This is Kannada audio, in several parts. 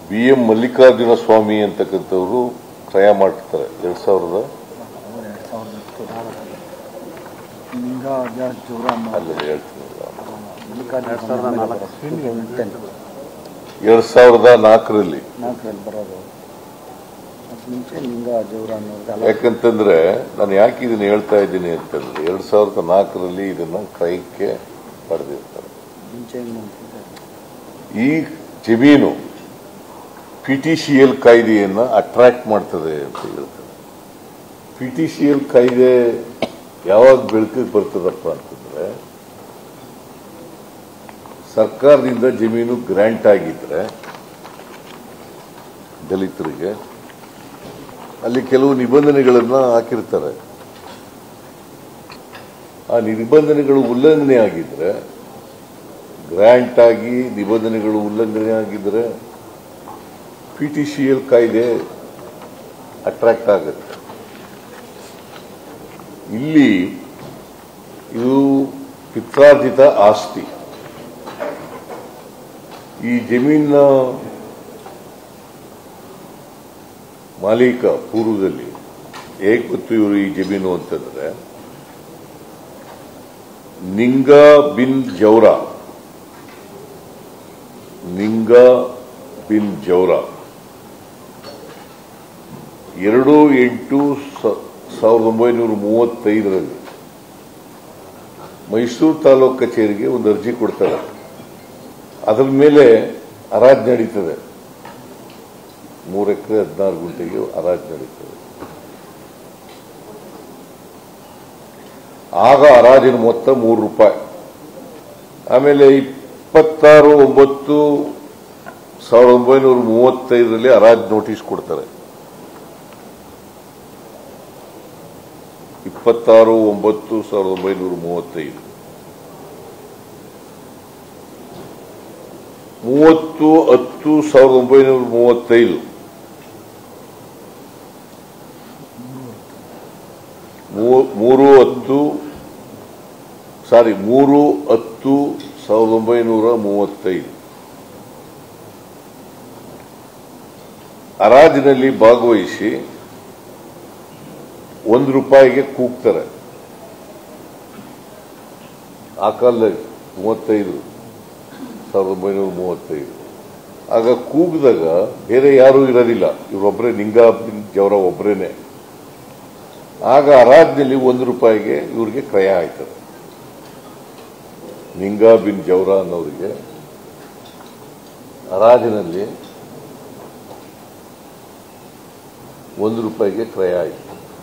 ಬಿ ಎಂ ಮಲ್ಲಿಕಾರ್ಜುನ ಸ್ವಾಮಿ ಅಂತಕ್ಕಂಥವ್ರು ಕ್ರಯ ಮಾಡಿರ್ತಾರೆ ಎರಡ್ ಸಾವಿರದ ಎರಡು ಸಾವಿರದ ನಾಲ್ಕು ಲಿಂಗ ಜಾಸ್ ಜೋರ ಅಲ್ಲಿ ಹೇಳ್ತೀನಿ ಎರಡು ಸಾವಿರದ ನಾಲ್ಕು ಎರಡ್ ಸಾವಿರದ ನಾಲ್ಕರಲ್ಲಿ ನಾಲ್ಕರಲ್ಲಿ ಬರೋದು ಅದಕ್ಕೆ ಮುಂಚೆ ಲಿಂಗ ಜೋರ ಅನ್ನೋದು ಅಲ್ಲ ಯಾಕಂತಂದ್ರೆ ನಾನು ಯಾಕೆ ಇದನ್ನ ಹೇಳ್ತಾ ಇದ್ದೀನಿ ಅಂತಂದ್ರೆ ಎರಡ್ ಸಾವಿರದ ನಾಲ್ಕರಲ್ಲಿ ಇದನ್ನ ಕ್ರಯಕ್ಕೆ ಪಡೆದಿರ್ತಾರೆ ಮುಂಚೆ ಹೆಂಗ್ ಅಂತಿದೆ? ಈ ಜಮೀನು ಪಿಟಿಸಿಎಲ್ ಕಾಯ್ದೆಯನ್ನ ಅಟ್ರಾಕ್ಟ್ ಮಾಡ್ತದೆ ಅಂತ ಹೇಳ್ತಾರೆ ಪಿಟಿಸಿಎಲ್ ಕಾಯ್ದೆ ಯಾವಾಗ ಬೆಳಕಿಗೆ ಬರ್ತದಪ್ಪ ಅಂತಂದ್ರೆ ಸರ್ಕಾರದಿಂದ ಜಮೀನು ಗ್ರಾಂಟ್ ಆಗಿದ್ರೆ ದಲಿತರಿಗೆ ಅಲ್ಲಿ ಕೆಲವು ನಿಬಂಧನೆಗಳನ್ನ ಹಾಕಿರ್ತಾರೆ ಆ ನಿಬಂಧನೆಗಳು ಉಲ್ಲಂಘನೆ ಆಗಿದ್ರೆ ಗ್ರಾಂಟ್ ಆಗಿ ನಿಬಂಧನೆಗಳು ಉಲ್ಲಂಘನೆ ಆಗಿದ್ರೆ ಪಿಟಿಸಿಎಲ್ ಕಾಯ್ದೆ ಅಟ್ರಾಕ್ಟ್ ಆಗುತ್ತೆ ಇಲ್ಲಿ ಇದು ಪಿತ್ರಾರ್ಜಿತ ಆಸ್ತಿ ಈ ಜಮೀನಿನ ಮಾಲೀಕ ಪೂರ್ವದಲ್ಲಿ ಹೇಗೆ ಗೊತ್ತು ಇವರು ಈ ಜಮೀನು ಅಂತಂದ್ರೆ ನಿಂಗಾ ಬಿನ್ ಜೌರಾ ನಿಂಗಾ ಬಿನ್ ಜೌರಾ ಎರಡು ಎಂಟು ಸ- ಸಾವಿರದ ಒಂಬೈನೂರ ಮೂವತ್ತೈದರಲ್ಲಿ ಮೈಸೂರು ತಾಲೂಕು ಕಚೇರಿಗೆ ಒಂದು ಅರ್ಜಿ ಕೊಡ್ತಾರೆ ಅದರ ಮೇಲೆ ಹರಾಜ್ ನಡೀತದೆ ಮೂರು ಎಕರೆ ಹದಿನಾರು ಗುಂಟೆಗೆ ಹರಾಜ್ ನಡೀತದೆ ಆಗ ಹರಾಜಿನ ಮೊತ್ತ ಮೂರು ರೂಪಾಯಿ ಆಮೇಲೆ ಇಪ್ಪತ್ತಾರು ಒಂಬತ್ತು ಸಾವಿರದ ಒಂಬೈನೂರ ಮೂವತ್ತೈದರಲ್ಲಿ ಹರಾಜ್ ನೋಟಿಸ್ ಕೊಡ್ತಾರೆ ಇಪ್ಪತ್ತಾರು ಒಂಬತ್ತು ಸಾವಿರದ ಒಂಬೈನೂರ ಮೂವತ್ತೈದು ಮೂವತ್ತು ಹತ್ತು ಸಾವಿರದ ಒಂಬೈನೂರ ಮೂವತ್ತೈದು ಮೂ- ಮೂರು ಹತ್ತು ಸಾರಿ ಮೂರು ಹತ್ತು ಸಾವಿರದ ಒಂಬೈನೂರ ಮೂವತ್ತೈದು ಹರಾಜಿನಲ್ಲಿ ಭಾಗವಹಿಸಿ ಒಂದು ರೂಪಾಯಿಗೆ ಕೂಗ್ತಾರೆ ಆ ಕಾಲದಲ್ಲಿ ಮೂವತ್ತೈದು ಸಾವಿರದ ಒಂಬೈನೂರ ಮೂವತ್ತೈದು ಆಗ ಕೂಗಿದಾಗ ಬೇರೆ ಯಾರೂ ಇರೋದಿಲ್ಲ ಇವರೊಬ್ಬರೇ ನಿಂಗಾ ಬಿನ್ ಜವರ ಒಬ್ಬರೇನೆ ಆಗ ಹರಾಜ್ನಲ್ಲಿ ಒಂದು ರೂಪಾಯಿಗೆ ಇವ್ರಿಗೆ ಕ್ರಯ ಆಯ್ತದೆ ನಿಂಗಾ ಬಿನ್ ಜೌರ ಅನ್ನೋರಿಗೆ ಹರಾಜಿನಲ್ಲಿ ಒಂದು ರೂಪಾಯಿಗೆ ಕ್ರಯ ಆಯಿತು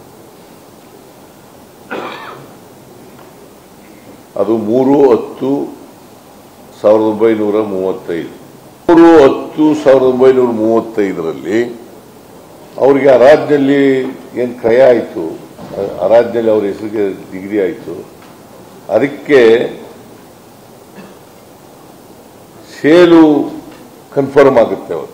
ಅದು ಮೂರು ಹತ್ತು ಸಾವಿರದ ಒಂಬೈನೂರ ಮೂವತ್ತೈದು ಮೂರು ಹತ್ತು ಸಾವಿರದ ಒಂಬೈನೂರ ಮೂವತ್ತೈದರಲ್ಲಿ ಅವರಿಗೆ ಹರಾಜ್ನಲ್ಲಿ ಏನು ಕ್ರಯ ಆಯಿತು ಹರಾಜ್ನಲ್ಲಿ ಅವ್ರ ಹೆಸರಿಗೆ ನಿಗದಿ ಆಯಿತು ಅದಕ್ಕೆ ಸೇಲು ಕನ್ಫರ್ಮ್ ಆಗುತ್ತೆ ಅವತ್ತು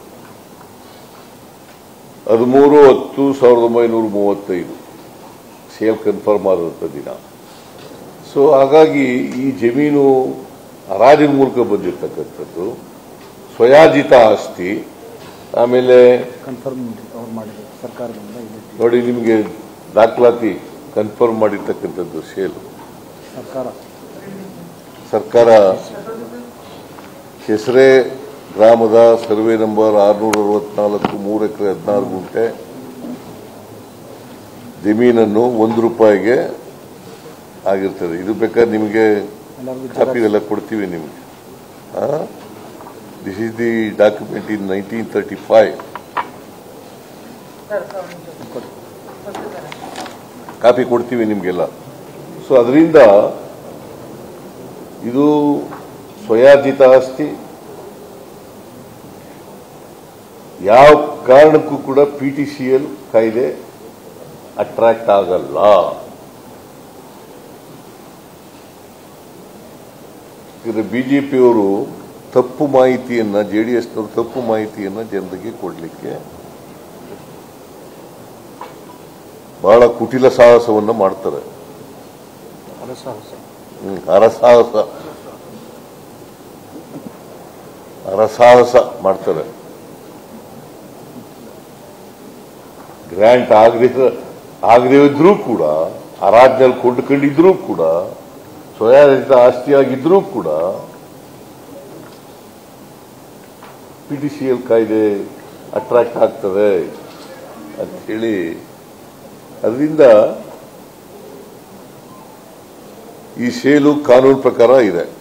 ಹದಿಮೂರು ಹತ್ತು ಸಾವಿರದ ಒಂಬೈನೂರ ಮೂವತ್ತೈದು ಸೇಲ್ ಕನ್ಫರ್ಮ್ ಆದಂಥ ದಿನ ಸೊ ಹಾಗಾಗಿ ಈ ಜಮೀನು ಹರಾಜಿನ ಮೂಲಕ ಬಂದಿರತಕ್ಕಂಥದ್ದು ಸ್ವಯಾಜಿತ ಆಸ್ತಿ ಆಮೇಲೆ ಕನ್ಫರ್ಮ್ ಅವ್ರು ಮಾಡಿದ್ರು ಸರ್ಕಾರದಿಂದ ಇದೆ ನೋಡಿ ನಿಮಗೆ ದಾಖಲಾತಿ ಕನ್ಫರ್ಮ್ ಮಾಡಿರ್ತಕ್ಕಂಥದ್ದು ಸೇಲು ಸರ್ಕಾರ ಸರ್ಕಾರ ಕೆಸರೆ ಗ್ರಾಮದ ಸರ್ವೆ ನಂಬರ್ ಆರುನೂರ ಅರವತ್ನಾಲ್ಕು ಮೂರು ಎಕರೆ ಹದಿನಾರು ಗುಂಟೆ ಜಮೀನನ್ನು ಒಂದು ರೂಪಾಯಿಗೆ ಆಗಿರ್ತದೆ ಇದು ಬೇಕಾದ್ರೆ ನಿಮಗೆ ಎಲ್ಲರಿಗೂ ಕಾಪಿ ಎಲ್ಲ ಕೊಡ್ತೀವಿ ನಿಮಗೆ this is the document in nineteen thirty five copy ಕೊಡ್ತೀವಿ ನಿಮಗೆಲ್ಲ ಸೊ ಅದರಿಂದ ಇದು ಸ್ವಯಾರ್ಜಿತ ಆಸ್ತಿ ಯಾವ ಕಾರಣಕ್ಕೂ ಕೂಡ ಪಿ ಟಿ ಸಿ ಎಲ್ ಕಾಯ್ದೆ ಅಟ್ರಾಕ್ಟ್ ಆಗಲ್ಲ ಬಿಜೆಪಿಯವರು ತಪ್ಪು ಮಾಹಿತಿಯನ್ನ ಜೆಡಿಎಸ್ನವರು ತಪ್ಪು ಮಾಹಿತಿಯನ್ನ ಜನರಿಗೆ ಕೊಡಲಿಕ್ಕೆ ಬಹಳ ಕುಟಿಲ ಸಾಹಸವನ್ನ ಮಾಡ್ತಾರೆ ಹರಸಾಹಸ ಹ್ಮ್, ಹರಸಾಹಸ ಹರಸಾಹಸ ಮಾಡ್ತಾರೆ ಗ್ರ್ಯಾಂಟ್ ಆಗದೆ ಆಗದೆ ಇದ್ರೂ ಕೂಡ ಆ ರಾಜ್ಯದಲ್ಲಿ ಕೊಂಡುಕೊಂಡಿದ್ರೂ ಕೂಡ ಸ್ವಯಾಡಳಿತ ಆಸ್ತಿಯಾಗಿದ್ರೂ ಕೂಡ ಪಿ ಟಿ ಸಿ ಎಲ್ ಕಾಯ್ದೆ ಅಟ್ರಾಕ್ಟ್ ಆಗ್ತದೆ ಅಂತ ಹೇಳಿ ಅದರಿಂದ ಈ ಸೇಲು ಕಾನೂನು ಪ್ರಕಾರ ಇದೆ